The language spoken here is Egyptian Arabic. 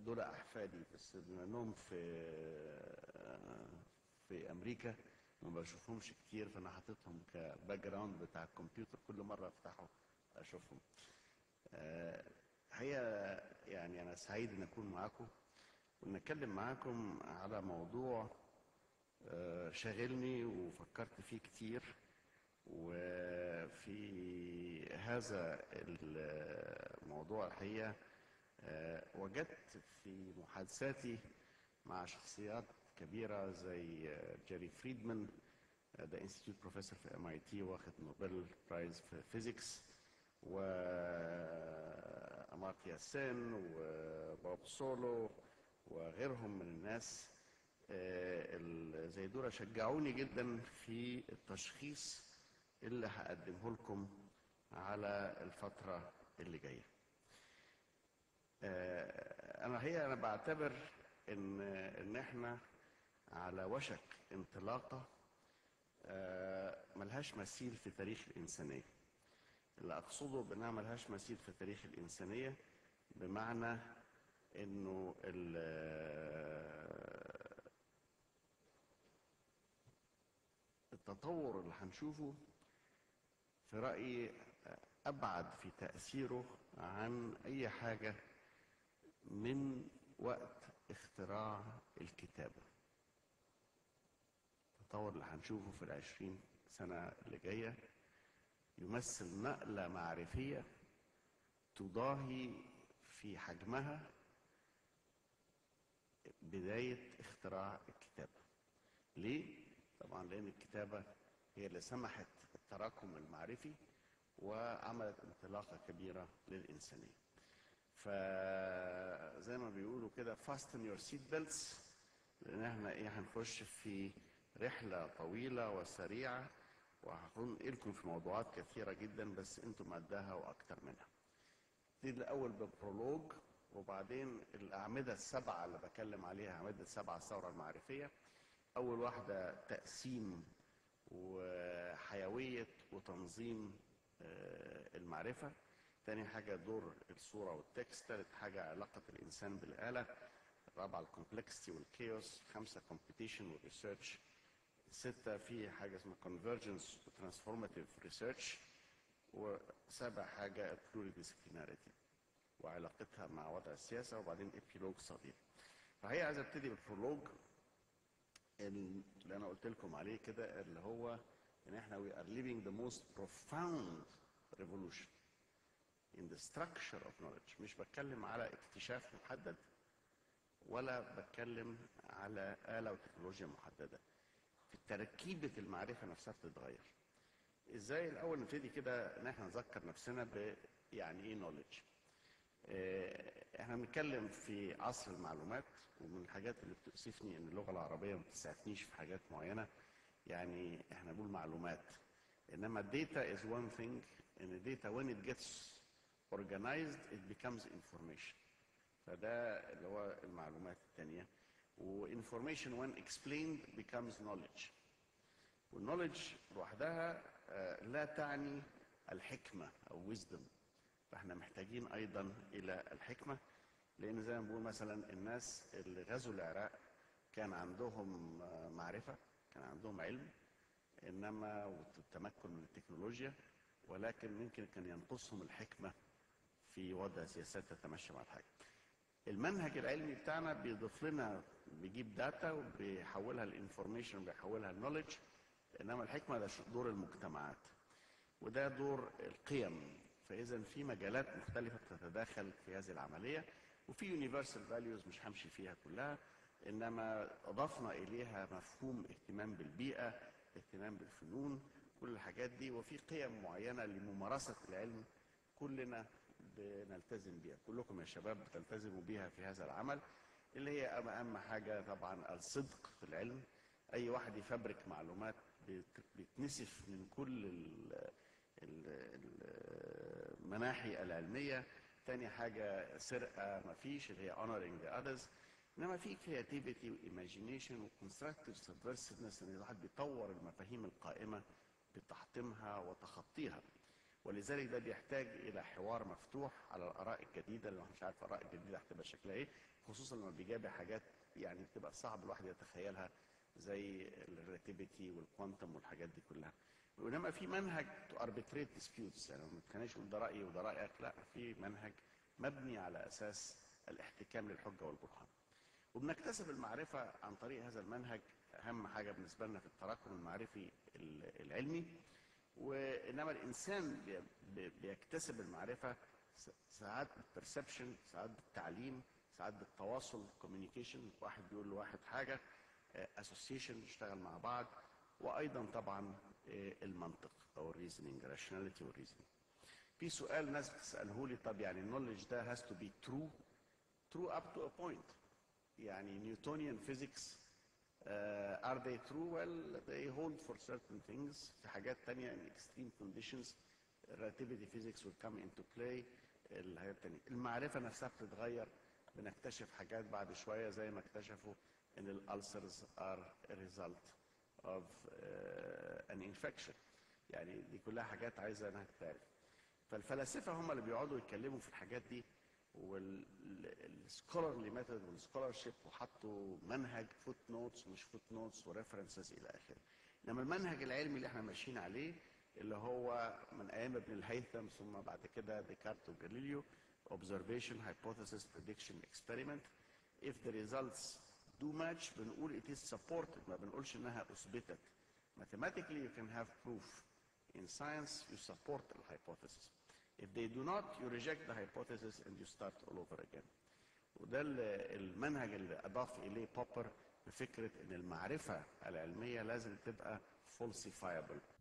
دول احفادي بس بما انهم في في امريكا ما بشوفهمش كتير فانا حاططهم كباك جراوند بتاع الكمبيوتر كل مره افتحه اشوفهم آه، هي يعني انا سعيد ان اكون معاكم ونتكلم معاكم على موضوع آه، شاغلني وفكرت فيه كتير وفي هذا الموضوع الحقيقه آه، وجدت في محادثاتي مع شخصيات كبيره زي آه، جيري فريدمان آه، ده انستيتيوت بروفيسور في ام اي تي واخد نوبل برايز في فيزيكس وامارتيا سين وبوب سولو وغيرهم من الناس آه، ال- زي دول شجعوني جدا في التشخيص اللي هقدمه لكم على الفترة اللي جاية آه، انا هي انا بعتبر ان ان احنا على وشك انطلاقه آه، ملهاش مثيل في تاريخ الانسانيه اللي اقصده بانها ملهاش مثيل في تاريخ الانسانيه بمعنى انه ال- التطور اللي هنشوفه في رايي ابعد في تاثيره عن اي حاجه من وقت اختراع الكتابه التطور اللي هنشوفه في العشرين سنه اللي جايه يمثل نقله معرفيه تضاهي في حجمها بدايه اختراع الكتابه ليه طبعا لان الكتابه هي اللي سمحت التراكم المعرفي وعملت انطلاقه كبيره للانسانيه فزي ما بيقولوا كده fasten your seat belts لان احنا ايه هنخش في رحله طويله وسريعه وهنقلكم في موضوعات كثيره جدا بس انتم قدها واكتر منها نبتدي الاول ببرولوج وبعدين الاعمده السبعه اللي بكلم عليها اعمده سبعه الثوره المعرفيه اول واحده تقسيم وحيويه وتنظيم آه، المعرفه تاني حاجه دور الصوره والتكست ثالث حاجه علاقه الانسان بالاله الرابعه الكومبلكسيتي والكيوس خمسه كومبيتيشن والريسيرش ستة في حاجة اسمها convergence وترانسفورماتيف ريسيرش وسابع حاجة plurидisciplinarity وعلاقتها مع وضع السياسة وبعدين ابيلوج صغير فهي عايز ابتدي بالبرولوج اللي انا قلت لكم عليه كده اللي هو ان احنا we are living the most profound revolution in the structure of knowledge مش بتكلم على اكتشاف محدد ولا بتكلم على آلة وتكنولوجيا محددة في تركيبة المعرفة نفسها بتتغير ازاي الاول نبتدي كده ان احنا نذكر نفسنا ب يعني ايه نوليدج احنا بنتكلم في عصر المعلومات ومن الحاجات اللي بتؤسفني ان اللغه العربيه ما بتسعفنيش في حاجات معينه يعني احنا بنقول معلومات انما الداتا is one thing and the data when it gets organized it becomes information فده اللي هو المعلومات الثانيه وinformation when explained becomes knowledge والنولج لوحدها آه، لا تعني الحكمة أو wisdom فاحنا محتاجين أيضا إلى الحكمة لأن زي ما بنقول مثلا الناس اللي غزوا العراق كان عندهم آه، معرفة كان عندهم علم إنما والتمكن من التكنولوجيا ولكن يمكن كان ينقصهم الحكمة في وضع سياسات تتمشى مع الحاجة المنهج العلمي بتاعنا بيضيف لنا بيجيب داتا وبيحولها لانفورميشن بيحولها لنولج انما الحكمه ده دور المجتمعات وده دور القيم فاذا في مجالات مختلفه بتتداخل في هذه العمليه وفي يونيفرسال فاليوز مش همشي فيها كلها انما اضفنا اليها مفهوم اهتمام بالبيئه اهتمام بالفنون كل الحاجات دي وفي قيم معينه لممارسه العلم كلنا بنلتزم بيها كلكم يا شباب بتلتزموا بيها في هذا العمل اللي هي أهم- اهم حاجه طبعا الصدق في العلم اي واحد يفبرك معلومات بت- بيتنسف من كل ال- ال- المناحي العلميه تاني حاجه سرقه ما فيش اللي هي honoring the others انما في creativity وايماجينيشن وكونستراكتيف سبفرسفنس ان الواحد بيطور المفاهيم القائمه بتحطيمها وتخطيها ولذلك ده بيحتاج الى حوار مفتوح على الاراء الجديده اللي مش عارف الاراء الجديده هتبقى شكلها ايه خصوصا لما بيجابه حاجات يعني بتبقى صعب الواحد يتخيلها زي الريلاتيفيتي والكوانتم والحاجات دي كلها وانما في منهج تو اربيتريت ديسبيوتس يعني ما تخليناش نقول ده رايي وده رايك لا في منهج مبني على اساس الاحتكام للحجه والبرهان وبنكتسب المعرفه عن طريق هذا المنهج اهم حاجه بالنسبه لنا في التراكم المعرفي العلمي وانما الانسان بيكتسب المعرفه ساعات بالبرسبشن ساعات بالتعليم ساعات بالتواصل كوميونيكيشن واحد بيقول لواحد حاجه اسوسيشن نشتغل مع بعض وايضا طبعا المنطق او الريزنينج راشوناليتي والريزنينج في سؤال ناس بتساله لي طب يعني النولج ده has to be true true up to a point يعني نيوتونيان physics uh, are they true well they hold for certain things في حاجات تانية in extreme conditions relativity physics will come into play الحاجات التانية المعرفة نفسها بتتغير بنكتشف حاجات بعد شوية زي ما اكتشفوا ان الالسرز are a result of uh, an infection يعني دي كلها حاجات عايزه انها تتعرف فالفلاسفه هم اللي بيقعدوا يتكلموا في الحاجات دي والسكولرلي ميثود والسكولرشيب وحطوا منهج فوت نوتس ومش فوت نوتس وريفرنسز الى اخره انما المنهج العلمي اللي احنا ماشيين عليه اللي هو من ايام ابن الهيثم ثم بعد كده ديكارت وجاليليو observation hypothesis prediction experiment if the results do match بنقول it is supported ما بنقولش انها اثبتت mathematically you can have proof in science you support the hypothesis if they do not you reject the hypothesis and you start all over again وده المنهج اللي اضاف اليه بوبر بفكره ان المعرفه العلميه لازم تبقى falsifiable